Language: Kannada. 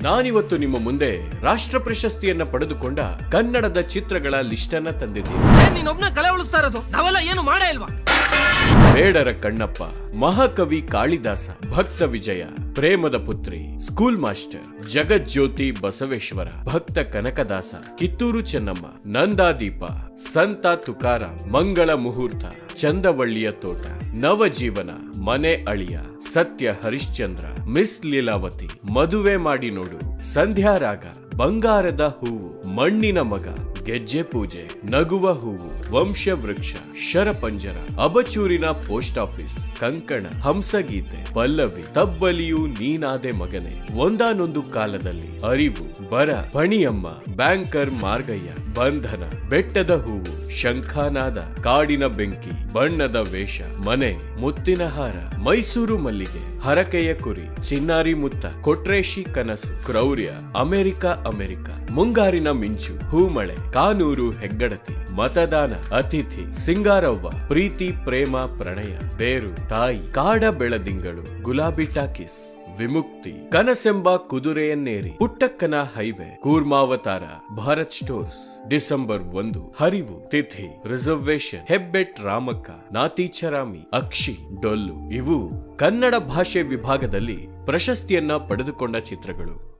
ನಾನಿವತ್ತು ನಿಮ್ಮ ಮುಂದೆ ರಾಷ್ಟ್ರ ಪ್ರಶಸ್ತಿಯನ್ನ ಪಡೆದುಕೊಂಡ ಕನ್ನಡದ ಚಿತ್ರಗಳ ಲಿಸ್ಟ್ ಅನ್ನ ತಂದಿದ್ದೀನಿ ಏನ್ ನೀನೊಬ್ನ ಕಲೆ ಉಳಿಸ್ತಾ ಇರೋದು ನಾವೆಲ್ಲ ಏನು ಮಾಡೇ ಇಲ್ವಾ ಬೇಡರ ಕಣ್ಣಪ್ಪ ಮಹಾಕವಿ ಕಾಳಿದಾಸ ಭಕ್ತ ವಿಜಯ ಪ್ರೇಮದ ಪುತ್ರಿ ಸ್ಕೂಲ್ ಮಾಸ್ಟರ್ ಜಗಜ್ಯೋತಿ ಬಸವೇಶ್ವರ ಭಕ್ತ ಕನಕದಾಸ ಕಿತ್ತೂರು ಚೆನ್ನಮ್ಮ ನಂದಾದೀಪ ಸಂತ ತುಕಾರ ಮಂಗಳ ಮುಹೂರ್ತ ಚಂದವಳ್ಳಿಯ ತೋಟ ನವಜೀವನ ಮನೆ ಅಳಿಯ ಸತ್ಯ ಹರಿಶ್ಚಂದ್ರ ಮಿಸ್ ಲೀಲಾವತಿ ಮದುವೆ ಮಾಡಿ ನೋಡು ಸಂಧ್ಯಾರಾಗ ಬಂಗಾರದ ಹೂವು ಮಣ್ಣಿನ ಮಗ ಗೆಜ್ಜೆ ಪೂಜೆ ನಗುವ ಹೂವು ವಂಶವೃಕ್ಷ ಶರಪಂಜರ ಅಬಚೂರಿನ ಪೋಸ್ಟ್ ಆಫೀಸ್ ಕಂಕಣ ಹಂಸಗೀತೆ ಪಲ್ಲವಿ ತಬ್ಬಲಿಯು ನೀನಾದೆ ಮಗನೆ ಒಂದಾನೊಂದು ಕಾಲದಲ್ಲಿ ಅರಿವು ಬರ ಪಣಿಯಮ್ಮ ಬ್ಯಾಂಕರ್ ಮಾರ್ಗಯ್ಯ ಬಂಧನ ಬೆಟ್ಟದ ಹೂವು ಶಂಖಾನಾದ ಕಾಡಿನ ಬೆಂಕಿ ಬಣ್ಣದ ವೇಷ ಮನೆ ಮುತ್ತಿನ ಹಾರ ಮೈಸೂರು ಮಲ್ಲಿಗೆ ಹರಕೆಯ ಕುರಿ ಚಿನ್ನಾರಿ ಮುತ್ತ ಕೊಟ್ರೇಶಿ ಕನಸು ಕ್ರೌರ್ಯ ಅಮೆರಿಕ ಅಮೆರಿಕ ಮುಂಗಾರಿನ ಮಿಂಚು ಹೂಮಳೆ ಕಾನೂರು ಹೆಗ್ಗಡತಿ ಮತದಾನ ಅತಿಥಿ ಸಿಂಗಾರವ್ವ ಪ್ರೀತಿ ಪ್ರೇಮ ಪ್ರಣಯ ಬೇರು ತಾಯಿ Kaada Beladingalu Gulabi talkies Vimukthi Kanasemba Kudureyaneri Puttakkana highway Koormavatara Bharath stores December ಒಂದು ಹರಿವು ತಿಥಿ ರಿಸರ್ವೇಶನ್ ಹೆಬ್ಬೆಟ್ ರಾಮಕ್ಕ ನಾತೀಚರಾಮಿ ಅಕ್ಷಿ ಡೊಲ್ಲು ಇವು ಕನ್ನಡ ಭಾಷೆ ವಿಭಾಗದಲ್ಲಿ ಪ್ರಶಸ್ತಿಯನ್ನ ಪಡೆದುಕೊಂಡ ಚಿತ್ರಗಳು